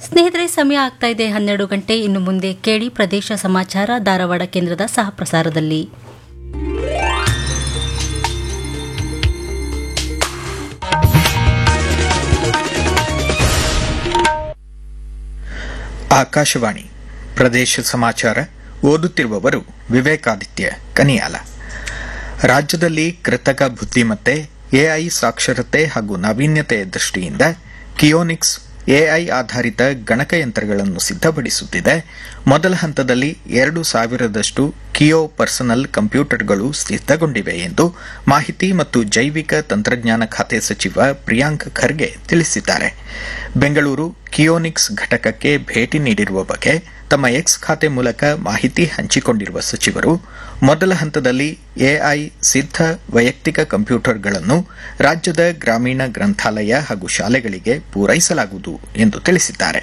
ಸ್ನೇಹಿತರೆ ಸಮಯ ಆಗ್ತಾ ಇದೆ ಹನ್ನೆರಡು ಗಂಟೆ ಇನ್ನು ಮುಂದೆ ಕೇಳಿ ಪ್ರದೇಶ ಸಮಾಚಾರ ಧಾರವಾಡ ಕೇಂದ್ರದ ಸಹ ಪ್ರಸಾರದಲ್ಲಿ ಆಕಾಶವಾಣಿ ಪ್ರದೇಶ ಸಮಾಚಾರ ಓದುತ್ತಿರುವವರು ವಿವೇಕಾದಿತ್ಯ ಕನಿಯಾಲ ರಾಜ್ಯದಲ್ಲಿ ಕೃತಕ ಬುದ್ದಿಮತ್ತೆ ಎಐ ಸಾಕ್ಷರತೆ ಹಾಗೂ ನಾವೀನ್ಯತೆಯ ದೃಷ್ಟಿಯಿಂದ ಕಿಯೋನಿಕ್ಸ್ ಎಐ ಆಧಾರಿತ ಗಣಕಯಂತ್ರಗಳನ್ನು ಸಿದ್ಧಪಡಿಸುತ್ತಿದೆ ಮೊದಲ ಹಂತದಲ್ಲಿ ಎರಡು ಸಾವಿರದಷ್ಟು ಕಿಯೋ ಪರ್ಸನಲ್ ಕಂಪ್ಯೂಟರ್ಗಳು ಸಿದ್ಧಗೊಂಡಿವೆ ಎಂದು ಮಾಹಿತಿ ಮತ್ತು ಜೈವಿಕ ತಂತ್ರಜ್ಞಾನ ಖಾತೆ ಸಚಿವ ಪ್ರಿಯಾಂಕ್ ಖರ್ಗೆ ತಿಳಿಸಿದ್ದಾರೆ ಬೆಂಗಳೂರು ಕಿಯೋನಿಕ್ಸ್ ಘಟಕಕ್ಕೆ ಭೇಟಿ ನೀಡಿರುವ ಬಗ್ಗೆ ತಮ್ಮ ಎಕ್ಸ್ ಖಾತೆ ಮೂಲಕ ಮಾಹಿತಿ ಹಂಚಿಕೊಂಡಿರುವ ಸಚಿವರು ಮೊದಲ ಹಂತದಲ್ಲಿ ಎಐ ಸಿದ್ಧ ವೈಯಕ್ತಿಕ ಕಂಪ್ಯೂಟರ್ಗಳನ್ನು ರಾಜ್ಯದ ಗ್ರಾಮೀಣ ಗ್ರಂಥಾಲಯ ಹಾಗೂ ಶಾಲೆಗಳಿಗೆ ಪೂರೈಸಲಾಗುವುದು ಎಂದು ತಿಳಿಸಿದ್ದಾರೆ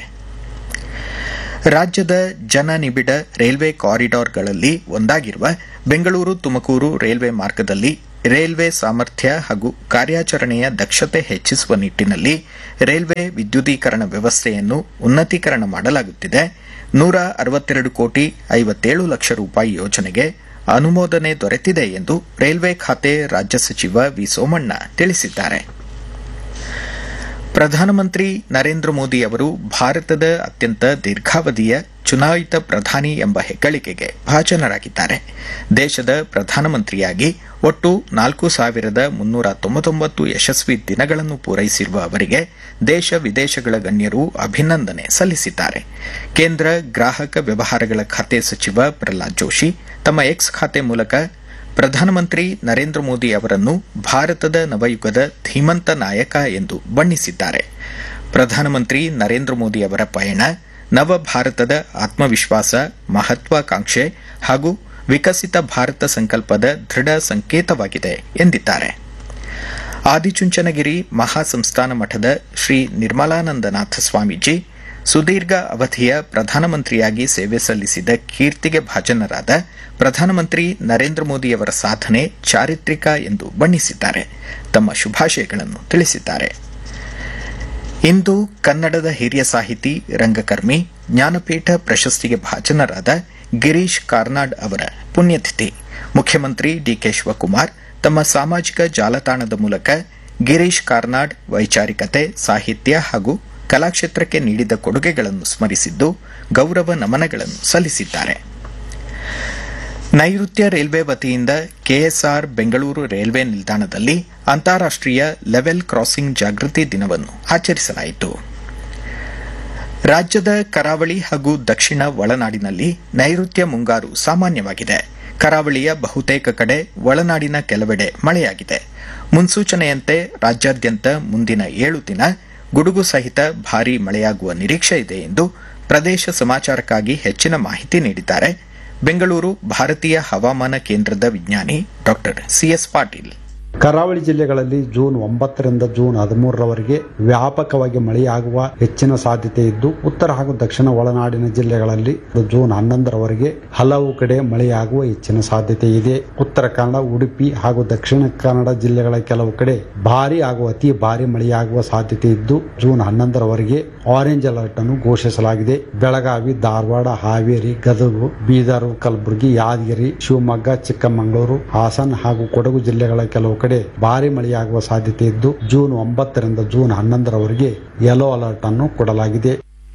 ರಾಜ್ಯದ ಜನನಿಬಿಡ ರೈಲ್ವೆ ಕಾರಿಡಾರ್ಗಳಲ್ಲಿ ಒಂದಾಗಿರುವ ಬೆಂಗಳೂರು ತುಮಕೂರು ರೈಲ್ವೆ ಮಾರ್ಗದಲ್ಲಿ ರೈಲ್ವೆ ಸಾಮರ್ಥ್ಯ ಹಾಗೂ ಕಾರ್ಯಾಚರಣೆಯ ದಕ್ಷತೆ ಹೆಚ್ಚಿಸುವ ನಿಟ್ಟಿನಲ್ಲಿ ರೈಲ್ವೆ ವಿದ್ಯುದೀಕರಣ ವ್ಯವಸ್ಥೆಯನ್ನು ಉನ್ನತೀಕರಣ ಮಾಡಲಾಗುತ್ತಿದೆ ನೂರ ಅರವತ್ತೆರಡು ಕೋಟಿ ಐವತ್ತೇಳು ಲಕ್ಷ ರೂಪಾಯಿ ಯೋಜನೆಗೆ ಅನುಮೋದನೆ ದೊರೆತಿದೆ ಎಂದು ರೈಲ್ವೆ ಖಾತೆ ರಾಜ್ಯ ಸಚಿವ ವಿ ಸೋಮಣ್ಣ ತಿಳಿಸಿದ್ದಾರೆ ಪ್ರಧಾನಮಂತ್ರಿ ನರೇಂದ್ರ ಮೋದಿ ಅವರು ಭಾರತದ ಅತ್ಯಂತ ದೀರ್ಘಾವಧಿಯ ಚುನಾಯಿತ ಪ್ರಧಾನಿ ಎಂಬ ಹೆಗ್ಗಳಿಕೆಗೆ ಭಾಜನರಾಗಿದ್ದಾರೆ ದೇಶದ ಪ್ರಧಾನಮಂತ್ರಿಯಾಗಿ ಒಟ್ಟು ನಾಲ್ಕು ಸಾವಿರದ ಮುನ್ನೂರ ತೊಂಬತ್ತೊಂಬತ್ತು ಯಶಸ್ವಿ ದಿನಗಳನ್ನು ಪೂರೈಸಿರುವ ಅವರಿಗೆ ದೇಶ ವಿದೇಶಗಳ ಗಣ್ಯರು ಅಭಿನಂದನೆ ಸಲ್ಲಿಸಿದ್ದಾರೆ ಕೇಂದ್ರ ಗ್ರಾಹಕ ವ್ಯವಹಾರಗಳ ಖಾತೆ ಸಚಿವ ಪ್ರಹ್ಲಾದ್ ಜೋಶಿ ತಮ್ಮ ಎಕ್ಸ್ ಖಾತೆ ಮೂಲಕ ಪ್ರಧಾನಮಂತ್ರಿ ನರೇಂದ್ರ ಮೋದಿ ಅವರನ್ನು ಭಾರತದ ನವಯುಗದ ಧೀಮಂತ ನಾಯಕ ಎಂದು ಬಣ್ಣಿಸಿದ್ದಾರೆ ಪ್ರಧಾನಮಂತ್ರಿ ನರೇಂದ್ರ ಮೋದಿ ಅವರ ಪಯಣ ನವ ಭಾರತದ ಆತ್ಮವಿಶ್ವಾಸ ಮಹತ್ವಾಕಾಂಕ್ಷೆ ಹಾಗೂ ವಿಕಸಿತ ಭಾರತ ಸಂಕಲ್ಪದ ದೃಢ ಸಂಕೇತವಾಗಿದೆ ಎಂದಿದ್ದಾರೆ ಆದಿಚುಂಚನಗಿರಿ ಮಹಾಸಂಸ್ಥಾನ ಮಠದ ಶ್ರೀ ನಿರ್ಮಲಾನಂದನಾಥ ಸ್ವಾಮೀಜಿ ಸುದೀರ್ಘ ಅವಧಿಯ ಪ್ರಧಾನಮಂತ್ರಿಯಾಗಿ ಸೇವೆ ಸಲ್ಲಿಸಿದ ಕೀರ್ತಿಗೆ ಭಾಜನರಾದ ಪ್ರಧಾನಮಂತ್ರಿ ನರೇಂದ್ರ ಮೋದಿಯವರ ಸಾಧನೆ ಚಾರಿತ್ರಿಕ ಎಂದು ಬಣ್ಣಿಸಿದ್ದಾರೆ ತಮ್ಮ ಶುಭಾಶಯಗಳನ್ನು ತಿಳಿಸಿದ್ದಾರೆ ಇಂದು ಕನ್ನಡದ ಹಿರಿಯ ಸಾಹಿತಿ ರಂಗಕರ್ಮಿ ಜ್ಞಾನಪೀಠ ಪ್ರಶಸ್ತಿಗೆ ಭಾಜನರಾದ ಗಿರೀಶ್ ಕಾರ್ನಾಡ್ ಅವರ ಪುಣ್ಯತಿಥಿ ಮುಖ್ಯಮಂತ್ರಿ ಡಿಕೆ ಶಿವಕುಮಾರ್ ತಮ್ಮ ಸಾಮಾಜಿಕ ಜಾಲತಾಣದ ಮೂಲಕ ಗಿರೀಶ್ ಕಾರ್ನಾಡ್ ವೈಚಾರಿಕತೆ ಸಾಹಿತ್ಯ ಹಾಗೂ ಕಲಾಕ್ಷೇತ್ರಕ್ಕೆ ನೀಡಿದ ಕೊಡುಗೆಗಳನ್ನು ಸ್ಮರಿಸಿದ್ದು ಗೌರವ ನಮನಗಳನ್ನು ಸಲ್ಲಿಸಿದ್ದಾರೆ ನೈಋತ್ಯ ರೈಲ್ವೆ ವತಿಯಿಂದ ಕೆಎಸ್ಆರ್ ಬೆಂಗಳೂರು ರೈಲ್ವೆ ನಿಲ್ದಾಣದಲ್ಲಿ ಅಂತಾರಾಷ್ಟೀಯ ಲೆವೆಲ್ ಕ್ರಾಸಿಂಗ್ ಜಾಗೃತಿ ದಿನವನ್ನು ಆಚರಿಸಲಾಯಿತು ರಾಜ್ಯದ ಕರಾವಳಿ ಹಾಗೂ ದಕ್ಷಿಣ ಒಳನಾಡಿನಲ್ಲಿ ನೈಋತ್ಯ ಮುಂಗಾರು ಸಾಮಾನ್ಯವಾಗಿದೆ ಕರಾವಳಿಯ ಬಹುತೇಕ ಕಡೆ ಒಳನಾಡಿನ ಕೆಲವೆಡೆ ಮಳೆಯಾಗಿದೆ ಮುನ್ಸೂಚನೆಯಂತೆ ರಾಜ್ಯಾದ್ಯಂತ ಮುಂದಿನ ಏಳು ದಿನ ಗುಡುಗು ಸಹಿತ ಭಾರೀ ಮಳೆಯಾಗುವ ನಿರೀಕ್ಷೆ ಇದೆ ಎಂದು ಪ್ರದೇಶ ಸಮಾಚಾರಕ್ಕಾಗಿ ಹೆಚ್ಚಿನ ಮಾಹಿತಿ ನೀಡಿದ್ದಾರೆ ಬೆಂಗಳೂರು ಭಾರತೀಯ ಹವಾಮಾನ ಕೇಂದ್ರದ ವಿಜ್ಞಾನಿ ಡಾ ಸಿಎಸ್ ಪಾಟೀಲ್ ಕರಾವಳಿ ಜಿಲ್ಲೆಗಳಲ್ಲಿ ಜೂನ್ ಒಂಬತ್ತರಿಂದ ಜೂನ್ ಹದಿಮೂರರವರೆಗೆ ವ್ಯಾಪಕವಾಗಿ ಮಳೆಯಾಗುವ ಹೆಚ್ಚಿನ ಸಾಧ್ಯತೆ ಇದ್ದು ಉತ್ತರ ಹಾಗೂ ದಕ್ಷಿಣ ಒಳನಾಡಿನ ಜಿಲ್ಲೆಗಳಲ್ಲಿ ಜೂನ್ ಹನ್ನೊಂದರವರೆಗೆ ಹಲವು ಕಡೆ ಮಳೆಯಾಗುವ ಹೆಚ್ಚಿನ ಸಾಧ್ಯತೆ ಇದೆ ಉತ್ತರ ಕನ್ನಡ ಉಡುಪಿ ಹಾಗೂ ದಕ್ಷಿಣ ಕನ್ನಡ ಜಿಲ್ಲೆಗಳ ಕೆಲವು ಕಡೆ ಭಾರಿ ಹಾಗೂ ಅತಿ ಭಾರಿ ಮಳೆಯಾಗುವ ಸಾಧ್ಯತೆ ಇದ್ದು ಜೂನ್ ಹನ್ನೊಂದರವರೆಗೆ ಆರೆಂಜ್ ಅಲರ್ಟ್ ಅನ್ನು ಘೋಷಿಸಲಾಗಿದೆ ಬೆಳಗಾವಿ ಧಾರವಾಡ ಹಾವೇರಿ ಗದಗ ಬೀದರ್ ಕಲಬುರಗಿ ಯಾದಗಿರಿ ಶಿವಮೊಗ್ಗ ಚಿಕ್ಕಮಗಳೂರು ಹಾಸನ್ ಹಾಗೂ ಕೊಡಗು ಜಿಲ್ಲೆಗಳ ಕೆಲವು ಕಡೆ ಭಾರಿ ಮಳೆಯಾಗುವ ಸಾಧ್ಯತೆ ಇದ್ದು ಜೂನ್ ಒಂಬತ್ತರಿಂದ ಜೂನ್ ಹನ್ನೊಂದರವರೆಗೆ ಯೆಲ್ಲೋ ಅಲರ್ಟ್ ಅನ್ನು ಕೊಡಲಾಗಿದೆ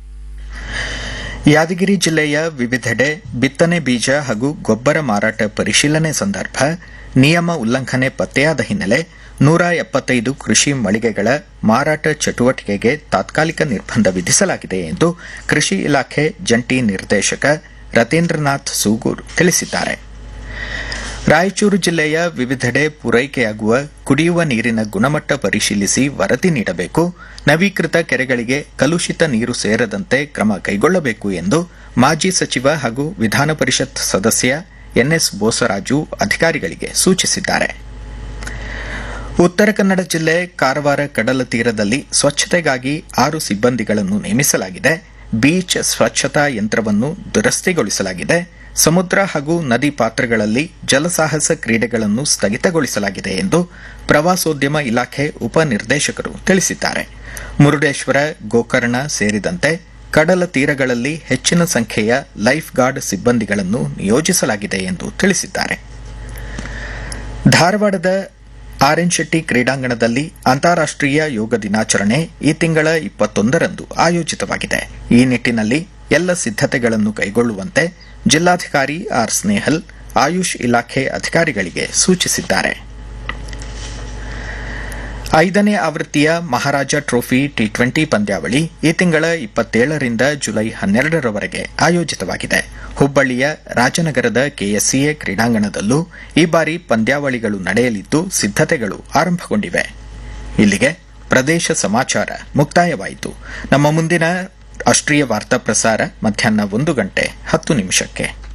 ಯಾದಗಿರಿ ಜಿಲ್ಲೆಯ ವಿವಿಧೆಡೆ ಬಿತ್ತನೆ ಬೀಜ ಹಾಗೂ ಗೊಬ್ಬರ ಮಾರಾಟ ಪರಿಶೀಲನೆ ಸಂದರ್ಭ ನಿಯಮ ಉಲ್ಲಂಘನೆ ಪತ್ತೆಯಾದ ಹಿನ್ನೆಲೆ ನೂರ ಎಪ್ಪತ್ತೈದು ಕೃಷಿ ಮಳಿಗೆಗಳ ಮಾರಾಟ ಚಟುವಟಿಕೆಗೆ ತಾತ್ಕಾಲಿಕ ನಿರ್ಬಂಧ ವಿಧಿಸಲಾಗಿದೆ ಎಂದು ಕೃಷಿ ಇಲಾಖೆ ಜಂಟಿ ನಿರ್ದೇಶಕ ರತೀಂದ್ರನಾಥ್ ಸೂಗೂರ್ ತಿಳಿಸಿದ್ದಾರೆ ರಾಯಚೂರು ಜಿಲ್ಲೆಯ ವಿವಿಧೆಡೆ ಪೂರೈಕೆಯಾಗುವ ಕುಡಿಯುವ ನೀರಿನ ಗುಣಮಟ್ಟ ಪರಿಶೀಲಿಸಿ ವರದಿ ನೀಡಬೇಕು ನವೀಕೃತ ಕೆರೆಗಳಿಗೆ ಕಲುಷಿತ ನೀರು ಸೇರದಂತೆ ಕ್ರಮ ಕೈಗೊಳ್ಳಬೇಕು ಎಂದು ಮಾಜಿ ಸಚಿವ ಹಾಗೂ ವಿಧಾನ ಪರಿಷತ್ ಸದಸ್ಯ ಎನ್ಎಸ್ ಬೋಸರಾಜು ಅಧಿಕಾರಿಗಳಿಗೆ ಸೂಚಿಸಿದ್ದಾರೆ ಉತ್ತರ ಕನ್ನಡ ಜಿಲ್ಲೆ ಕಾರವಾರ ಕಡಲ ತೀರದಲ್ಲಿ ಸ್ವಚ್ಛತೆಗಾಗಿ ಆರು ಸಿಬ್ಬಂದಿಗಳನ್ನು ನೇಮಿಸಲಾಗಿದೆ ಬೀಚ್ ಸ್ವಚ್ಛತಾ ಯಂತ್ರವನ್ನು ದುರಸ್ತಿಗೊಳಿಸಲಾಗಿದೆ ಸಮುದ್ರ ಹಾಗೂ ನದಿ ಪಾತ್ರಗಳಲ್ಲಿ ಜಲಸಾಹಸ ಕ್ರೀಡೆಗಳನ್ನು ಸ್ಥಗಿತಗೊಳಿಸಲಾಗಿದೆ ಎಂದು ಪ್ರವಾಸೋದ್ಯಮ ಇಲಾಖೆ ಉಪನಿರ್ದೇಶಕರು ತಿಳಿಸಿದ್ದಾರೆ ಮುರುಡೇಶ್ವರ ಗೋಕರ್ಣ ಸೇರಿದಂತೆ ಕಡಲ ತೀರಗಳಲ್ಲಿ ಹೆಚ್ಚಿನ ಸಂಖ್ಯೆಯ ಲೈಫ್ ಗಾರ್ಡ್ ಸಿಬ್ಬಂದಿಗಳನ್ನು ನಿಯೋಜಿಸಲಾಗಿದೆ ಎಂದು ತಿಳಿಸಿದ್ದಾರೆ ಧಾರವಾಡದ ಆರ್ಎನ್ ಶೆಟ್ಟಿ ಕ್ರೀಡಾಂಗಣದಲ್ಲಿ ಅಂತಾರಾಷ್ಟೀಯ ಯೋಗ ದಿನಾಚರಣೆ ಈ ತಿಂಗಳ ಇಪ್ಪತ್ತೊಂದರಂದು ಆಯೋಜಿತವಾಗಿದೆ ಈ ನಿಟ್ಟಿನಲ್ಲಿ ಎಲ್ಲ ಸಿದ್ದತೆಗಳನ್ನು ಕೈಗೊಳ್ಳುವಂತೆ ಜಿಲ್ಲಾಧಿಕಾರಿ ಆರ್ ಸ್ನೇಹಲ್ ಆಯುಷ್ ಇಲಾಖೆ ಅಧಿಕಾರಿಗಳಿಗೆ ಸೂಚಿಸಿದ್ದಾರೆ ಐದನೇ ಆವೃತ್ತಿಯ ಮಹಾರಾಜ ಟ್ರೋಫಿ ಟಿ ಟ್ವೆಂಟಿ ಪಂದ್ಯಾವಳಿ ಈ ತಿಂಗಳ ಇಪ್ಪತ್ತೇಳರಿಂದ ಜುಲೈ ಹನ್ನೆರಡರವರೆಗೆ ಆಯೋಜಿತವಾಗಿದೆ ಹುಬ್ಬಳ್ಳಿಯ ರಾಜನಗರದ ಕೆಎಸ್ಸಿಎ ಕ್ರೀಡಾಂಗಣದಲ್ಲೂ ಈ ಬಾರಿ ಪಂದ್ಯಾವಳಿಗಳು ನಡೆಯಲಿದ್ದು ಸಿದ್ದತೆಗಳು ಆರಂಭಗೊಂಡಿವೆ ಇಲ್ಲಿಗೆ ಪ್ರದೇಶ ಸಮಾಚಾರ ಮುಕ್ತಾಯವಾಯಿತು ನಮ್ಮ ಮುಂದಿನ ರಾಷ್ಟ್ರೀಯ ವಾರ್ತಾ ಪ್ರಸಾರ ಮಧ್ಯಾಹ್ನ ಒಂದು ಗಂಟೆ ಹತ್ತು ನಿಮಿಷಕ್ಕೆ